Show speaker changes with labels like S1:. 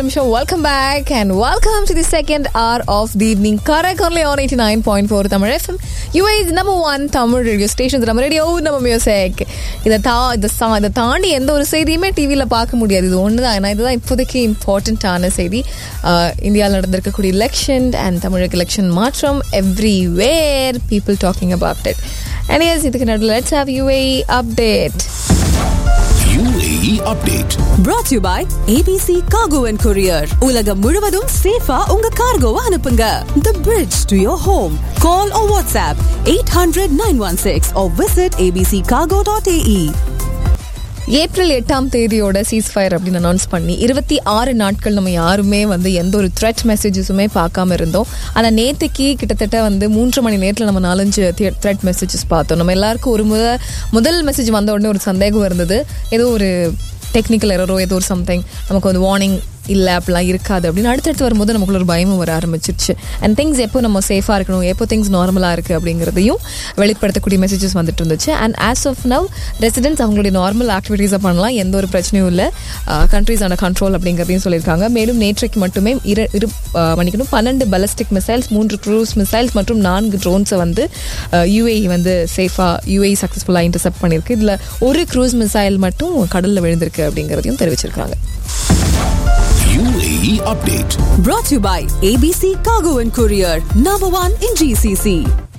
S1: நிமிஷம் welcome back and welcome to the second hour of the evening correct only on eighty nine point four Tamil FM US number one Tamil radio station நம்ம radio நம்ம music இதை தா இதை சா இதை தாண்டி எந்த ஒரு செய்தியுமே டிவியில் பார்க்க முடியாது இது ஒன்று தான் ஏன்னா இதுதான் இப்போதைக்கு இம்பார்ட்டண்ட்டான செய்தி இந்தியாவில் நடந்திருக்கக்கூடிய எலெக்ஷன் அண்ட் தமிழக எலெக்ஷன் மாற்றம் everywhere people talking about it and yes இதுக்கு நடுவில் let's have UAE update
S2: UAE update.
S3: brought to you by ABC Cargo and Courier. உலகம் முழுவதும் சேஃபா உங்க கார்கோவை அனுப்புங்க. The bridge to your home. Call or WhatsApp 800-916 or visit abccargo.ae.
S1: April எட்டாம் தேதியோட cease fire அப்படின்னு அனௌன்ஸ் பண்ணி இருபத்தி ஆறு நாட்கள் நம்ம யாருமே வந்து எந்த ஒரு த்ரெட் மெசேஜஸுமே பார்க்காம இருந்தோம் ஆனால் நேற்றுக்கு கிட்டத்தட்ட வந்து மூன்று மணி நேரத்தில் நம்ம நாலஞ்சு த்ரெட் மெசேஜஸ் பார்த்தோம் நம்ம எல்லாருக்கும் ஒரு முத முதல் மெசேஜ் வந்த உடனே ஒரு சந்தேகம் இருந்தது ஏதோ ஒரு டெக்னிக்கல் எரரோ ஏதோ ஒரு சம்திங் நமக்கு வந்து வார்னிங் இல்லை அப்படிலாம் இருக்காது அப்படின்னு அடுத்தடுத்து வரும்போது நமக்குள்ள ஒரு பயமும் வர ஆரம்பிச்சிருச்சு அண்ட் திங்ஸ் எப்போ நம்ம சேஃபாக இருக்கணும் எப்போ திங்ஸ் நார்மலாக இருக்குது அப்படிங்கிறதையும் வெளிப்படுத்தக்கூடிய மெசேஜஸ் வந்துட்டு இருந்துச்சு and as of now residents அவங்களுடைய நார்மல் ஆக்டிவிட்டீஸை பண்ணலாம் எந்த ஒரு பிரச்சனையும் இல்லை கண்ட்ரீஸ் ஆன கண்ட்ரோல் அப்படிங்கிறதையும் சொல்லியிருக்காங்க மேலும் நேற்றைக்கு மட்டுமே இரு இரு அஹ், மன்னிக்கணும் பன்னெண்டு பலஸ்டிக் மிசைல்ஸ் மூன்று க்ரூஸ் மிசைல்ஸ் மற்றும் நான்கு ட்ரோன்ஸை வந்து யூஏஇ வந்து சேஃபாக யூஏஇ சக்ஸஸ்ஃபுல்லாக இன்டர்செப்ட் பண்ணியிருக்கு இதில் ஒரு க்ரூஸ் மிசைல் மட்டும் கடலில் விழுந்திருக்கு அப்படிங்கிறதையும் தெரிவிச்சிருக்காங்க
S2: UAE update.
S3: Brought to you by ABC Cargo and Courier. Number one in GCC.